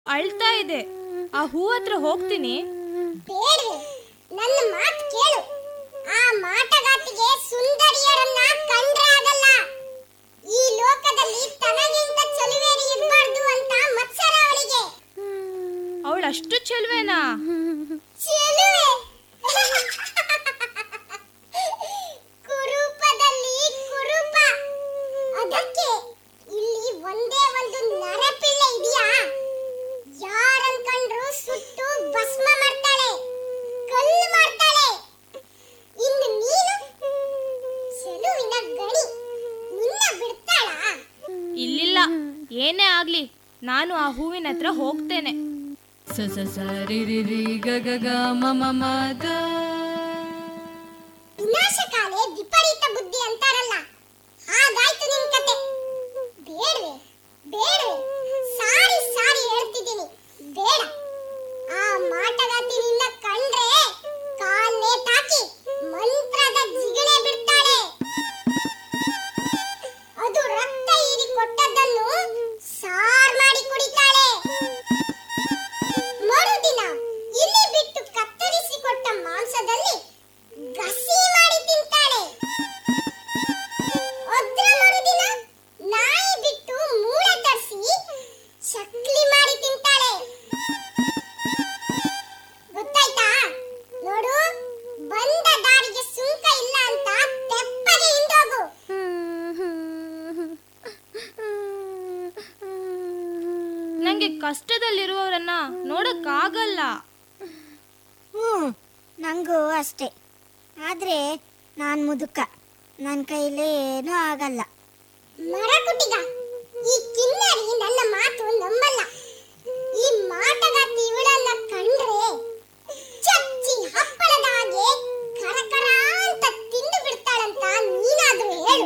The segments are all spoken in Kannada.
ಅಳ್ತಾ ಇದೆ ಆ ಹೂ ಹತ್ರ ಹೋಗ್ತೀನಿ ಬೇಡ್ವೆ ನನ್ನ ಮಾತು ಕೇಳು ಆ ಮಾಟಗಾತಿಗೆ ಸುಂದರಿಯರನ್ನ ಕಂಡ್ರೆ ಆಗಲ್ಲ ಈ ಲೋಕದಲ್ಲಿ ತನಗಿಂತ ಚಲುವೇರಿ ಇರಬಾರ್ದು ಅಂತ ಮತ್ಸರ ಅವಳಿಗೆ ಅವಳಷ್ಟು ಚೆಲ್ವೇನಾ ಚೆಲುವೆ ಕುರೂಪದಲ್ಲಿ ಕುರೂಪ ಅದಕ್ಕೆ ಇಲ್ಲಿ ಒಂದೇ ಒಂದು ನರಪಿಳ್ಳೆ ಇದೆಯಾ ಯಾರನ್ ಕಂಡ್ರು ಸುಟ್ಟು ಭಸ್ಮ ಮಾಡ್ತಾಳೆ ಕಲ್ಲು ಮಾಡ್ತಾಳೆ ಇನ್ನು ನೀನು ಚೆಲುವಿನ ಗಣಿ ನಿನ್ನ ಬಿಡ್ತಾಳಾ ಇಲ್ಲಿಲ್ಲ ಏನೇ ಆಗ್ಲಿ ನಾನು ಆ ಹೂವಿನ ಹತ್ರ ಹೋಗ್ತೇನೆ ಸ ಸ ಸ ರಿ ರಿ ರಿ ಗ ಗ ಗ ಮ ಮ ಮ ದ ವಿನಾಶಕಾಲೆ ವಿಪರೀತ ಬುದ್ಧಿ ಅಂತಾರಲ್ಲ ಹಾಗಾಯ್ತು ನಿನ್ ಕತೆ ಬೇಡ್ವೆ ಬೇಡ್ವೆ ಸಾರಿ ಸಾರಿ ಹೇಳ್ತಿದ್ದೀನಿ ಬೇಡ ಆ ಮಾಟಗಾತಿ ನಿನ್ನ ಕಂಡ್ರೆ ಕಾಲ್ ನೇತಾಕಿ ಮಂತ್ರದ ಜಿಗಣೆ ಬಿಡ್ತಾಳೆ ಅದು ರಕ್ತ ಹೀರಿ ಕೊಟ್ಟದ್ದನ್ನು ಸಾರ್ ಮಾಡಿ ಕುಡಿತಾಳೆ ಮರುದಿನ ಇಲ್ಲಿ ಬಿಟ್ಟು ಕತ್ತರಿಸಿ ಕೊಟ್ಟ ಮಾಂಸದಲ್ಲಿ ಗಸಿ ಮಾಡಿ ತಿಂತಾಳೆ ಅದ್ರ ಮರುದಿನ ನಾಯಿ ಬಿಟ್ಟು ಮೂಳೆ ತರಿಸಿ ಚಕ್ಲಿ ಮಾಡಿ ತಿಂತಾಳೆ ಗೊತ್ತಾಯ್ತಾ ನೋಡು ಬಂದ ದಾರಿಗೆ ಸುಂಕ ಇಲ್ಲ ಅಂತ ತೆಪ್ಪಗೆ ಹಿಂದೋಗು ನಂಗೆ ಕಷ್ಟದಲ್ಲಿರುವವರನ್ನ ನೋಡಕ್ಕಾಗಲ್ಲ ಹ್ಞೂ ನನಗೂ ಅಷ್ಟೇ ಆದರೆ ನಾನು ಮುದುಕ ನನ್ನ ಕೈಲಿ ಏನೂ ಆಗಲ್ಲ ಮರಕುಟಿಗ ಈ ಕಿನ್ನರಿ ನನ್ನ ಮಾತು ನಂಬಲ್ಲ ಈ ಮಾಟಗಾತಿ ಇವಳನ್ನ ಕಂಡ್ರೆ ಚಚ್ಚಿ ಹಪ್ಪಳದ ಹಾಗೆ ಕರಕರ ಅಂತ ತಿಂದು ಬಿಡ್ತಾಳಂತ ನೀನಾದ್ರೂ ಹೇಳು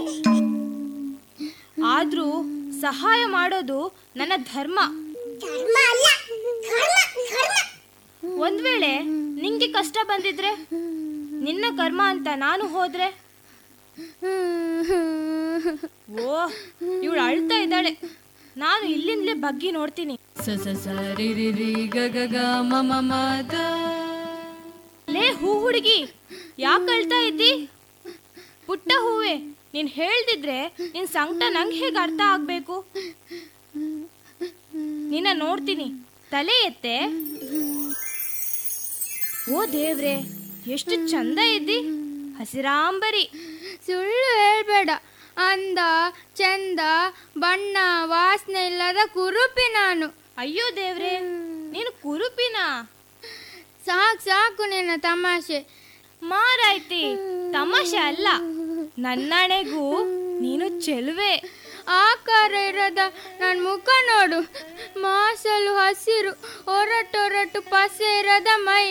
ಆದ್ರೂ ಸಹಾಯ ಮಾಡೋದು ನನ್ನ ಧರ್ಮ ಧರ್ಮ ಅಲ್ಲ ಕರ್ಮ ಕರ್ಮ ಒಂದ್ ವೇಳೆ ನಿಂಗೆ ಕಷ್ಟ ಬಂದಿದ್ರೆ ನಿನ್ನ ಕರ್ಮ ಅಂತ ನಾನು ಹೋದ್ರೆ ಓ ಇವಳು ಅಳ್ತಾ ಇದ್ದಾಳೆ ನಾನು ಇಲ್ಲಿಂದಲೇ ಬಗ್ಗಿ ನೋಡ್ತೀನಿ ಸ ಸ ಸ ರಿ ರಿ ರಿ ಗ ಗ ಗ ಮ ಮ ಮ ದ ಲೇ ಹೂ ಹುಡುಗಿ ಯಾಕೆ ಅಳ್ತಾ ಇದ್ದಿ ಪುಟ್ಟ ಹೂವೆ ನೀನ್ ಹೇಳ್ದಿದ್ರೆ ನಿನ್ ಸಂಕಟ ನಂಗೆ ಹೇಗೆ ಅರ್ಥ ಆಗ್ಬೇಕು ನಿನ್ನ ನೋಡ್ತೀನಿ ತಲೆ ಎತ್ತೆ ಓ ದೇವ್ರೆ ಎಷ್ಟು ಚಂದ ಇದ್ದಿ ಹಸಿರಾಂಬರಿ ಸುಳ್ಳು ಹೇಳ್ಬೇಡ ಅಂದ ಚಂದ ಬಣ್ಣ ವಾಸನೆ ಇಲ್ಲದ ಕುರುಪಿ ನಾನು ಅಯ್ಯೋ ದೇವ್ರೆ ನೀನು ಕುರುಪಿನ ಸಾಕು ಸಾಕು ನಿನ್ನ ತಮಾಷೆ ಮಾರಾಯ್ತಿ ತಮಾಷೆ ಅಲ್ಲ ನನ್ನಣೆಗೂ ನೀನು ಚೆಲುವೆ ಆಕಾರ ಇರದ ನನ್ನ ಮುಖ ನೋಡು ಮಾಸಲು ಹಸಿರು ಒರಟೊರಟು ಪಸೆ ಇರದ ಮೈ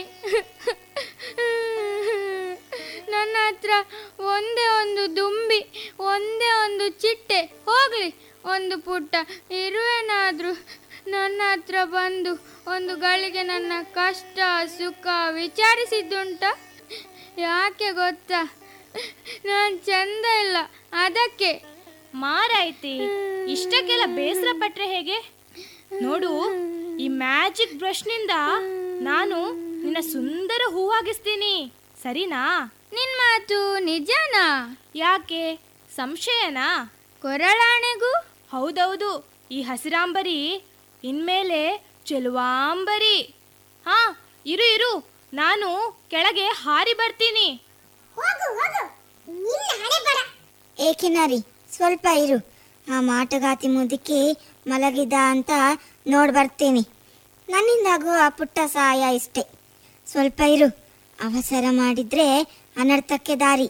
ನನ್ನ ಹತ್ರ ಒಂದೇ ಒಂದು ದುಂಬಿ ಒಂದೇ ಒಂದು ಚಿಟ್ಟೆ ಹೋಗ್ಲಿ ಒಂದು ಪುಟ್ಟ ಇರುವೆನಾದ್ರೂ ನನ್ನ ಹತ್ರ ಬಂದು ಒಂದು ಗಳಿಗೆ ನನ್ನ ಕಷ್ಟ ಸುಖ ವಿಚಾರಿಸಿದ್ದುಂಟ ಯಾಕೆ ಗೊತ್ತಾ ನಾನು ಚಂದ ಇಲ್ಲ ಅದಕ್ಕೆ ಮಾರಾಯ್ತಿ ಇಷ್ಟಕ್ಕೆಲ್ಲ ಬೇಸರ ಪಟ್ರೆ ಹೇಗೆ ನೋಡು ಈ ಮ್ಯಾಜಿಕ್ ಬ್ರಷ್ನಿಂದ ನಾನು ನಿನ್ನ ಸುಂದರ ಹೂವಾಗಿಸ್ತೀನಿ ಸರಿನಾ ನಿನ್ ಮಾತು ನಿಜನಾ ಯಾಕೆ ಸಂಶಯನಾ ಕೊರಳಾಣೆಗೂ ಹೌದೌದು ಈ ಹಸಿರಾಂಬರಿ ಇನ್ಮೇಲೆ ಚೆಲುವಾಂಬರಿ ಹಾ ಇರು ಇರು ನಾನು ಕೆಳಗೆ ಹಾರಿ ಬರ್ತೀನಿ ಹೋಗು ಹೋಗು ನಿನ್ನ ಹಣೆ ಬರ ಏಕಿನರಿ ಸ್ವಲ್ಪ ಇರು ಆ ಮಾಟಗಾತಿ ಮುದುಕಿ ಮಲಗಿದ ಅಂತ ನೋಡಿ ಬರ್ತೀನಿ ನನ್ನಿಂದಾಗುವ ಪುಟ್ಟ ಸಹಾಯ ಇಷ್ಟೇ ಸ್ವಲ್ಪ ಇರು ಅವಸರ ಮಾಡಿದ್ರೆ ಅನರ್ಥಕ್ಕೆ ದಾರಿ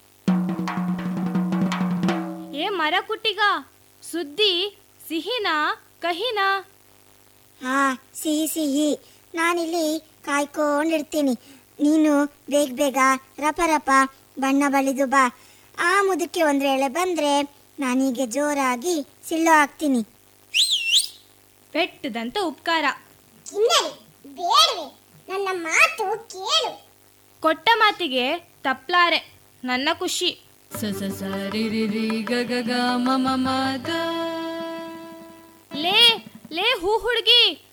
ಏ ಮರ ಕುಟ್ಟಿಗ ಸುದ್ದಿ ಸಿಹಿನಾ ಕಹಿನಾ ಹಾ ಸಿಹಿ ಸಿಹಿ ನಾನಿಲ್ಲಿ ಕಾಯ್ಕೊಂಡಿರ್ತೀನಿ ನೀನು ಬೇಗ ಬೇಗ ರಪ ರಪ ಬಣ್ಣ ಬಳಿದು ಬಾ ಆ ಮುದುಕಿ ಒಂದ್ ವೇಳೆ ಬಂದ್ರೆ ನಾನೀಗ ಜೋರಾಗಿ ಸಿಳ್ಳು ಹಾಕ್ತೀನಿ ಬೆಟ್ಟದಂತ ಉಪಕಾರ ಕಿನ್ನರಿ ಬೇಡವೆ ನನ್ನ ಮಾತು ಕೇಳು ಕೊಟ್ಟ ಮಾತಿಗೆ ತಪ್ಲಾರೆ ನನ್ನ ಖುಷಿ ಸ ಸ ಸ ರಿ ರಿ ರಿ ಗ ಗ ಗ ಮ ಮ ಮ ದ ಲೇ ಲೇ ಹೂ ಹುಡುಗಿ